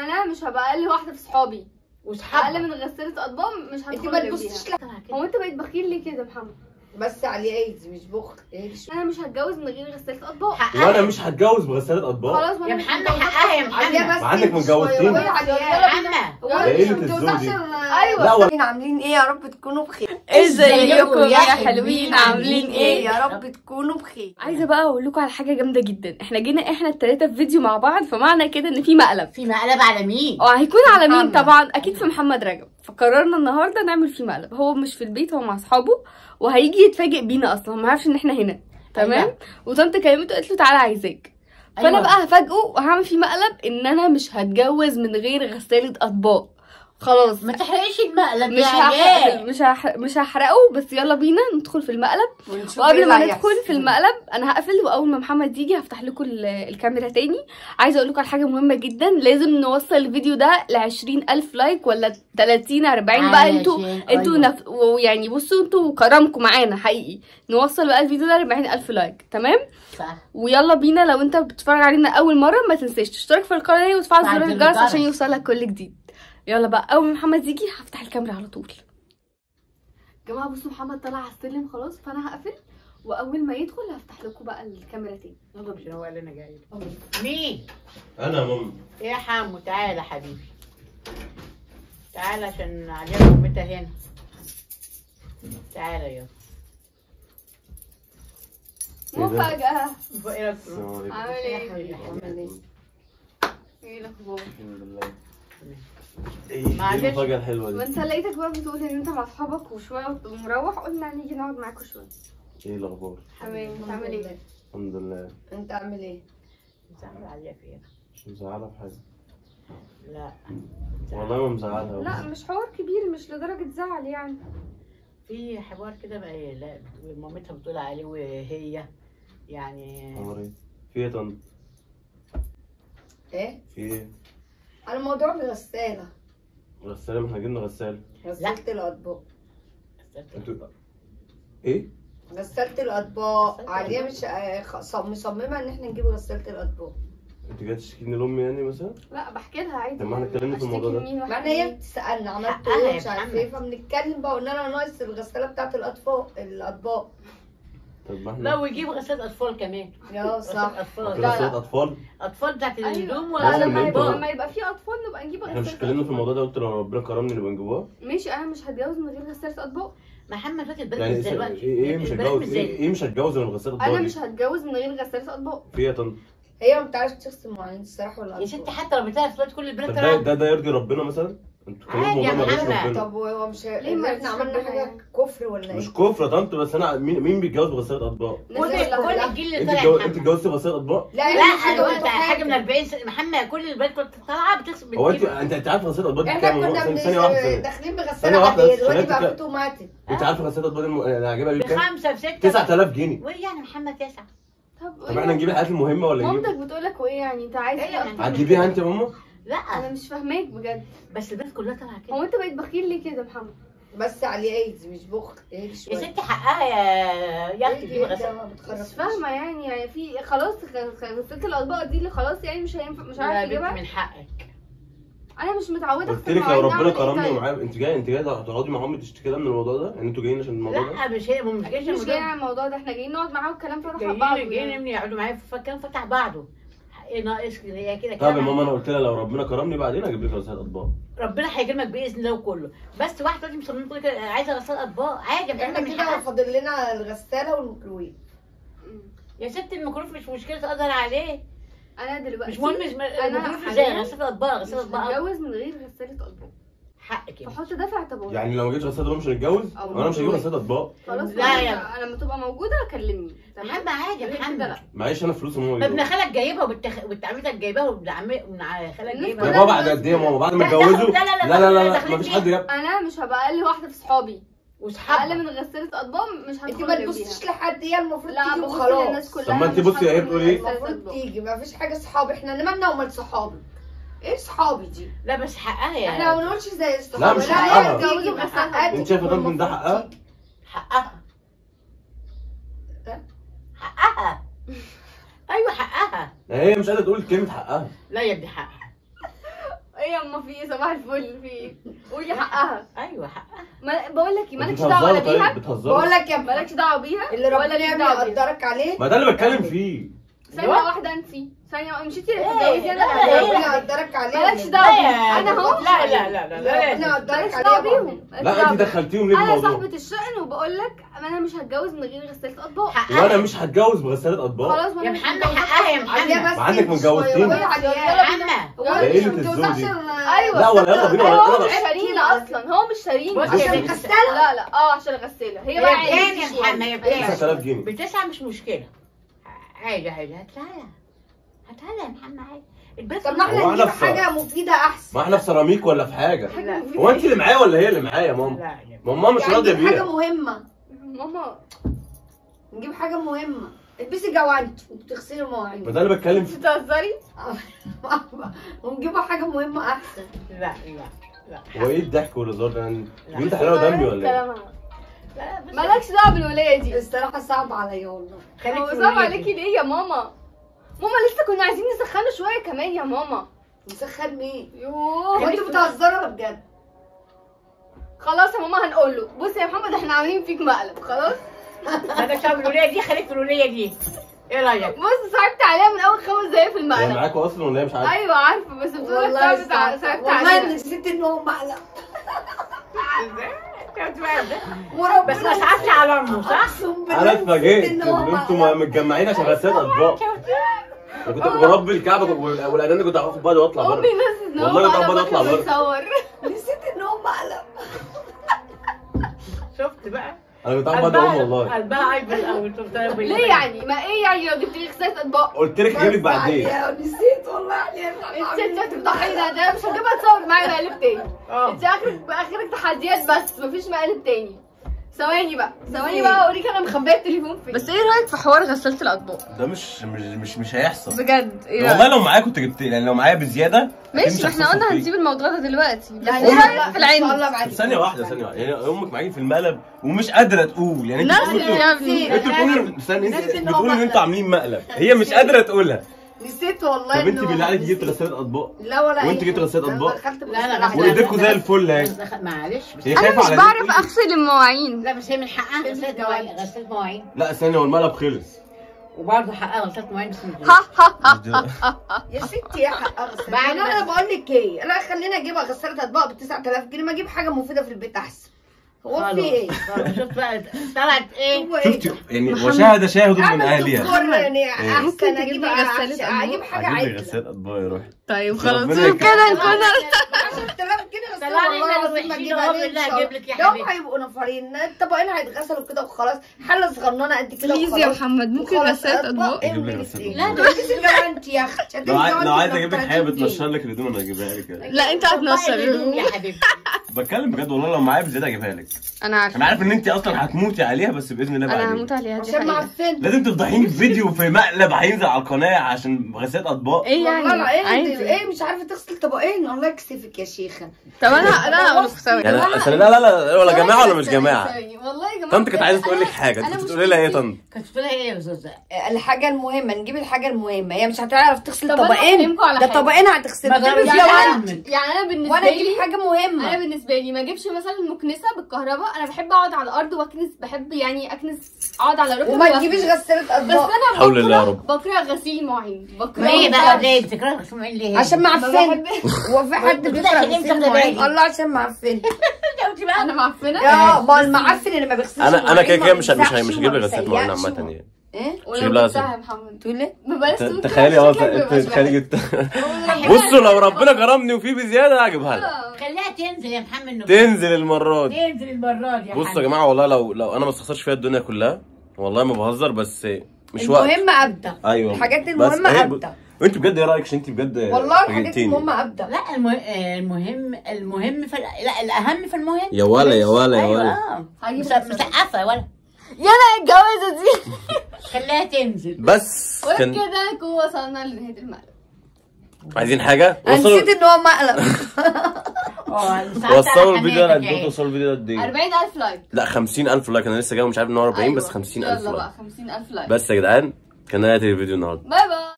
انا مش هبقى اقل واحده في صحابي اقل وصحابها من غساله اطباق مش انت هدخل ما جنبيها. تبصيش لك هو انت بقيت بخيل ليه كده يا محمد بس عليه ايدز مش بخ ايه شو انا مش هتجوز من غير غساله اطباق وانا حقها مش هتجوز بغسالة اطباق خلاص ما يا أنا مش محمد متجوزة. حقها يا عليا محمد بس مع انك انت متجوزتين. شوية عليا. يا محمد هو ده أنا قلة مش الذوق متجوزة دي. عشان- ايوه لا والله عاملين ايه يا رب تكونوا بخير ازيكم يا حلوين عاملين ايه يا رب تكونوا بخير عايزه بقى اقول لكم على حاجه جامده جدا احنا جينا احنا التلاته في فيديو مع بعض فمعنى كده ان في مقلب في مقلب على مين؟ اه هيكون على مين محمد. طبعا اكيد في محمد رجب فقررنا النهارده نعمل فيه مقلب هو مش في البيت هو مع اصحابه وهيجي يتفاجئ بينا اصلا ما يعرفش ان احنا هنا تمام أيوة. وطنط كلمته قالت له تعالى عايزاك فانا أيوة. بقى هفاجئه وهعمل فيه مقلب ان انا مش هتجوز من غير غساله اطباق خلاص ما تحرقش المقلب مش يا هحرق عيال مش هحرق مش هحرقه بس يلا بينا ندخل في المقلب ونشوف وقبل ايه ما اللي ندخل هيحصل. في المقلب انا هقفل واول ما محمد يجي هفتح لكم ال- الكاميرا تاني عايزه اقول لكم على حاجه مهمه جدا لازم نوصل الفيديو ده ل 20000 لايك ولا 30 40 بقى انتوا علشان- انتوا أيوة. نف... ويعني بصوا انتوا كرمكم معانا حقيقي نوصل بقى الفيديو ده ل 40000 لايك تمام صح. ويلا بينا لو انت بتتفرج علينا اول مره ما تنساش تشترك في القناه وتفعل فعل زر زر الجرس الجرس. عشان يوصلك كل جديد يلا بقى اول ما محمد يجي هفتح الكاميرا على طول جماعه بصوا محمد طلع على السلم خلاص فانا هقفل واول ما يدخل هفتح لكم بقى الكاميرا تاني يلا بينا هو اللي انا جاي له. مين؟ انا يا ماما إيه يا حمو تعالى حبيبي تعالى عشان عليها مامتها هنا تعالى يلا إيه ده؟ مفاجاه ايه رايك السلام عليكم عامل ايه حبيبي عامل ايه؟ ايه الاخبار الحمد لله ايه إيه معلش. المفاجأة الحلوة ما دي؟ انت لقيتك بقى بتقول ان انت مع اصحابك وشويه مروح قلنا نيجي نقعد معاكم شويه ايه الأخبار؟ تمام بتعمل ايه الحمد لله انت عامل ايه؟ مزعل عليها فين مش مزعلها في حاجة لا والله ما مزعلها لا مش حوار كبير مش لدرجه زعل يعني في حوار كده بقى لا مامتها بتقول عليه وهي يعني عمر ايه؟ في ايه يا طنط؟ ايه؟ في ايه؟ على موضوع الغسالة غسالة ما احنا جبنا غسالة غسالة الأطباق انتوا ايه؟ غسالة الأطباق غسالة عليا الأطباق. مش آه، خ- ص- مصممة إن احنا نجيب غسالة الأطباق انت جاي تشتكيني لامي يعني مثلا؟ لا بحكي لها عادي طب ما احنا اتكلمنا في الموضوع ده. هشتكي لمين معنى وأحكي هي لمين. بتسألنا عملت حقها ايه يا مش عارف محمد. ايه فبنتكلم بقى قلنا لها ناقص الغسالة بتاعت الأطباق الأطباق طب ما لا احنا ويجيب غسالة أطفال كمان يا غسالة صح أطفال كده لا، لا. غسالة أطفال أطفال بتاعت الهدوم ايوه هو لا من لما امتى يبقى هو؟ لما يبقى في اطفال نبقى نجيب احنا مش غسالة اتكلمنا في أطباق. الموضوع ده قلت لو ربنا كرمني نبقى نجيبوها ماشي انا مش هتجوز من غير غسالة اطباق محمد فاكر البنات يعني مش زي ايه دلوقتي ايه مش البنات هتجوز مش ايه زي ايه مش هتجوز من غسالة انا أطباق مش دي؟ هتجوز من غير غسالة اطباق في ايه يا طنط؟ هي ما بتعرفش تغسل مواعين الصراحة ولا يا ستي حتى لو بتعرف دلوقتي كل البنات طب ده طالعة ده ده يرضي ربنا مثلا؟ انتوا كلامكم عادي يا والله ما يرضيش محمد. ربنا طب هو مش ليه ما إن احنا عملنا يرضيش حاجة ربنا كفر ولا ايه؟ مش كفر يا طنط بس انا مين مين بيتجوز بغسالة أطباق؟ كل نزل كل لها. الجيل اللي انت طالع اتجوز- يا انت محمد. اتجوزتي بغسالة أطباق؟ لا لا مش انا هتقول قلت حاجه من 40 سنه محمد كل البنات كنت طالعه بتغسل هو انت بتجيب- انت انت عارفه غسالة أطباق دي احنا كام؟ كنا ثانية بن- ثانية واحدة ثانية داخلين ثانية بغسالة واحدة عادية بس، دلوقتي خليتك- بقى في اوتوماتيك انت عارفه غسالة أطباق دي الم- انا هجيبها بيه كام؟ بخمسه بسته 9000 جنيه وايه يعني محمد تسعه طب طب احنا نجيب الحاجات المهمة ولا نجيب؟ مامتك بتقولك وايه يعني انت عايز ايه ايه يعني؟ اكتر من هتجيبيها كده؟ انت يا ماما؟ لا انا مش فاهماك بجد بس البنات كلها طالعه كده هو انت بقيت بخيل ليه كده يا محمد بس عليه ايدز مش بخ ايه يا شوية ستي حقها يا يا اختي ايه تجيب ده غسالة ما بتخرجش مش فاهمه يعني يعني في خلاص غ- غ- غسالة الاطباق دي اللي خلاص يعني مش هينفع مش يا عارف بنتي يجيبها من حقك انا مش متعوده قلت أغسل لك لو مواعين، ربنا أعمل إيه كرمني طيب؟ ومعايا انت جاي انت جاي تقعدي مع امي تشتكي لها من الموضوع ده يعني انتوا جايين عشان الموضوع ده لا مش هي مش جايه مش جايه على الموضوع ده احنا جايين نقعد معاه والكلام فتح بعض جايين جايين يعني. ابني يقعدوا معايا فكان فتح بعضه ايه ناقص كده هي كده طب يا كده ماما انا قلت لها لو ربنا كرمني بعدين اجيب لك غسالة اطباق ربنا هيكرمك باذن الله وكله بس واحده دلوقتي مصممه تقول كده عايزه غسالة اطباق عادي يا احنا محمد من كده حقك. فاضل لنا الغسالة والميكروويف مم. يا ست الميكروف مش مشكله تقدر عليه انا دلوقتي مش مهم مش انا الميكروف ازاي حاليا غسالة اطباق مش غسالة اطباق هتجوز من غير غسالة اطباق حقك يا فحط ده في اعتبارك يعني لو ما جبتش غسالة اطباق مش هنتجوز أو وانا مش هجيب غسالة اطباق خلاص لا لا يا- يا لما تبقى موجوده كلمني تمام محمد عادي يا غير محمد كده لا. معيش انا فلوس وماما ما ابن يجيبها خالك جايبها وبنت وبنت عمتك جايبها وابن عم ابن ع- خالك الناس جايبها يا كلها بابا بعد قد ايه يا ماما بعد ما لا، لا، اتجوزوا لا، لا، لا، لا لا لا لا داخلين مفيش فيه. حد جاب انا مش هبقى اقل واحده في صحابي اقل واصحابها من غسالة اطباق مش انت هدخل ما جنبيها. تبصيش لحد هي المفروض لا تيجي ببص وخلاص للناس كلها طب ما انت مش بصي هي هدخل بتقول من ايه؟ غسالة المفروض أطباق. تيجي ما فيش حاجة صحاب احنا مالنا ومال صحابي ايه صحابي دي لا بس حقها يا احنا ما بنقولش زي الصحاب لا، مش هي حقها. تيجي من حقها انت شايفة تيجي طب من ده والمفروض حقها؟ تيجي. حقها ها؟ حقها ايوه حقها هي مش قادرة تقول كلمة حقها لا يا ابني حقها يما في ايه صباح الفل في ايه قولي حقها ايوه حقها ما بقول لك ايه مالكش انتوا دعوه ولا بتهزروا بيها طيب بتهزروا بقول لك يا ابني مالكش دعوه بيها اللي ولا ربنا ليك يعمل دعوه بيها يقدرك عليه ما ده اللي بتكلم فيه ثانيه واحده انت ثانيه مش انت اللي إيه؟ بتتجوزي لا، انا لا، اللي ربنا هتجوز. يقدرك عليه مالكش لا دعوه يا بيها. انا اهو لا لا لا لا لا ربنا يقدرك مالكش عليه دعوه يا بابا. بيهم مالكش لا دعوة انت بيهم. دخلتيهم ليه انا الموضوع صاحبه الشأن وبقول لك انا مش هتجوز من غير غسالة اطباق وانا مش هتجوز بغسالة اطباق خلاص ما يا انا مش محمد هتجوز. حقها يا عليها محمد بس مع انك انت متجوزتين. شوية وهي عليها. يا محمد هو ده انت قلة ما الذوق بتوزعش دي. ال- ايوه لا ولا يلا بينا هو ولا مش يلا شارينا اصلا هو مش شارينا بص عشان يا بنت. الغسالة لا لا اه عشان الغسالة هي هي بقى بكام عادي يا شوية. محمد هي بكام 9000 جنيه بتسعة مش مشكلة عادي عادي هاتها هاتها يا محمد عادي البس طب ما احنا هو نجيب احنا في- حاجة مفيدة أحسن ما احنا في سيراميك ولا في حاجة لا هو انت اللي معايا ولا هي اللي معايا يا ماما لا ماما مش يعني راضية نجيب حاجة بيها مهمة ماما نجيب حاجة مهمة البسي جوانت وبتغسلي ما مواعين ده اللي بتكلم انت فيه بتهزري ونجيبوا حاجة مهمة أحسن لا لا لا هو ايه الضحك والهزار ده يعني لا. انت حلاوة دمي ولا ايه كلامها. لا بس مالكش دعوه بالولايه دي الصراحة صعب عليا والله خليك هو في صعب الولاد. عليكي ليه يا ماما ماما لسه كنا عايزين نسخنه شويه كمان يا ماما مسخن مين؟ يوه هو انتوا بتهزروا ولا بجد؟ خلاص يا ماما هنقول له بص يا محمد احنا عاملين فيك مقلب خلاص مالكش دعوة بالولية دي خليك في الولية دي ايه رأيك؟ بص صعبت عليها من اول خمس دقايق في هي المقلب معاكوا اصلا ولا هي مش عارفة ايوه عارفه بس بتقول لك والله صعبت ع- صعب. صعبت والله عليها نسيت ان هو مقلب شفت بقى ده؟ وربنا بس ما صعبتش على امه صح؟ اقسم بالله انا نسيت اتفاجئت ان هو ان انتوا مقلب. متجمعين عشان غسالة اطباق انا كنت بربي الكعبة والاذان كنت هاخد بعض واطلع امي بره ناس ان هو والله كنت مقلب عمال أطلع واحنا بره. بنصور نسيت ان هو مقلب شفت بقى؟ انا كنت عامل بعض اقوم والله قلبها عايب الاول شفت أنا بال- ليه يعني ما ايه يعني لو جبت لي غسالة اطباق قلت لك اجيب لك بعدين عليها، نسيت والله عليها انت انت هتفضحي ده ده مش هجيبها تصور معايا مقالب تاني اه انت اخرك اخرك تحديات بس مفيش مقالب تاني ثواني بقى ثواني بقى اوريك انا مخبيه التليفون فين بس ايه رايك في حوار غسالة الاطباق ده مش مش مش مش هيحصل بجد ايه والله لو معايا كنت جبت يعني لو معايا بزياده أكيد ماشي مش ما احنا هخسر قلنا فيك. هنسيب الموضوع ده دلوقتي بس يعني ايه لا، رايك في لا، إن شاء الله العند بعد طب ثانية واحدة ثانية واحدة يعني امك معاكي في المقلب ومش قادرة تقول يعني انت نفس بتقولوا يا ابني انتوا بتقولوا استني انت نفس إن هو بتقولوا ان مقلب. انتوا عاملين مقلب هي مش قادرة تقولها نسيت والله طب إن انت هو- بالله عليك نسيت. جبت غسالة اطباق لا ولا أي وانت جبت حاجة. غسالة أنا أطباق؟ دخلت لا لا بغسالة غسالة وايديكوا زي الفل اهي بس دخل- معلش بس هي خايفة على دي. اغسل المواعين لا بس هي من حقها غسالة مواعين غسالة مواعين لا استني هو المقلب خلص وبرضه حقها غسالة مواعين بس مش ها ها يا ستي يا حق اغسل بعد بعد ما- انا بقول لك ايه انا خليني اجيبها غسالة اطباق ب 9000 جنيه ما اجيب حاجه مفيده في البيت احسن هو في ايه؟ خلاص، شفت بقى طلعت ايه هو ايه؟ شفتي يعني وشاهد شاهد من اعمل اهلها دكتور يعني إيه؟ احسن ممكن اجيب تجيب لي غسالة أحسن- أطباق؟ اجيب حاجه هجيب لك عدله غسالة اطباق يا روحي طيب خلاص، خلاص ربنا كده يكرمك. نكون 10000 جنيه غسالة طلعني والله من العظيم الوحشين اجيبها أهو ليه إن بالله شاء الله. أجيب لك يا ده هم حبيبي. هيبقوا نفرين الطبقين هيتغسلوا كده وخلاص حله صغننه قد كده بليز يا وخلاص. محمد ممكن وخلاص غسالة اطباق ايه أجيب لك اللي غسالة فيه؟ أطباق. لا ده بس الجوانت يا اختي لو عايز لو عايز هتجيب اجيب لك حاجة بتنشر لك الهدوم انا هجيبها لك يعني. لا انت والله هتنشر الهدوم يا حبيبتي بتكلم بجد والله لو معايا بزيادة هجيبها لك انا عارفه انا عارف ان انت اصلا هتموتي عليها بس باذن الله انا بعدين هموت عليها دي عشان حقيقة معفن لازم تفضحيني في فيديو في مقلب هينزل على القناه عشان غسالة اطباق ايه والله يعني العظيم عادي ايه مش عارفه تغسل طبقين الله يكسفك يا شيخه طب انا انا هقول لك ثواني يعني أصل لا لا لا ولا جماعه ولا مش جماعه ثواني، والله يا جماعه طنط كانت عايزه أنا- تقول لك حاجه أنا انت مش بتقولي لها ايه يا مشكلتي- طنط كنت بتقولها ايه يا استاذه الحاجه المهمه نجيب الحاجه المهمه هي مش هتعرف تغسل طب أنا طبقين هفهمكوا على ده حاجة. طبقين هتغسل ما جيبي جربتش فيها أعمل. واحد. يعني انا بالنسبه وانا اجيب لي حاجه انا مهمه بالنسبه لي ما اجيبش مثلا المكنسه بالكهرباء انا بحب اقعد على الارض واكنس بحب يعني اكنس اقعد على ركبي وما وأكنس. تجيبيش غساله بس اطباق انا حول الله يا بكره رب. بكره غسيل المواعين بكره ليه بقى ليه بتكرهي غسالة مواعين ليه عشان ما معفن بحب- هو في حد بتقولي بيكره عشان إيه غسيل بتاخدي مواعين بالي؟ الله عشان معفن شفتي بقى انا معفنه يا ما المعفن اللي ما بيغسلش انا انا كده المواعين كده ما مش مش بيمسحش مش هجيب لك وما غسالة مواعين بيسيحش عامه وما- يعني ايه ولو جيب لها جبتها يا محمد تقول ايه ببلاش ت- تقول كده تخيلي عشان اه كده مبقاش تخيلي بحب. جبت بصوا لو ربنا كرمني وفي بزياده هجيبها لك آه. خليها تنزل يا محمد نبيل. تنزل المره دي تنزل المره دي يا بصوا يا حبيبي. جماعه والله لو لو انا ما استخسرش فيها الدنيا كلها والله ما بهزر بس مش وقت المهم ابدا ايوه الحاجات بس المهمه هي- ابدا وانت بجد ايه رايك عشان انت بجد والله الحاجات فاجئتيني. المهمه ابدا لا المهم المهم المهم في ال- لا الاهم في المهم يا ولا يا ولا يا أيوة، ولا آه. هجيب مس- غسالة. مسقفه يا ولا يلا الجوازه دي خليها تنزل بس كان وبكده نكون وصلنا لنهايه المقلب عايزين حاجه انا وصلوا نسيت ان هو مقلب اه وصلوا الفيديو ده قد ايه توصلوا الفيديو ده قد ايه 40000 لايك لا 50000 لايك انا لسه جاي مش عارف ان هو 40 بس أيوة. 50000 يلا لايك بقى 50000 لايك بس يا جدعان كان نهايه الفيديو النهارده باي باي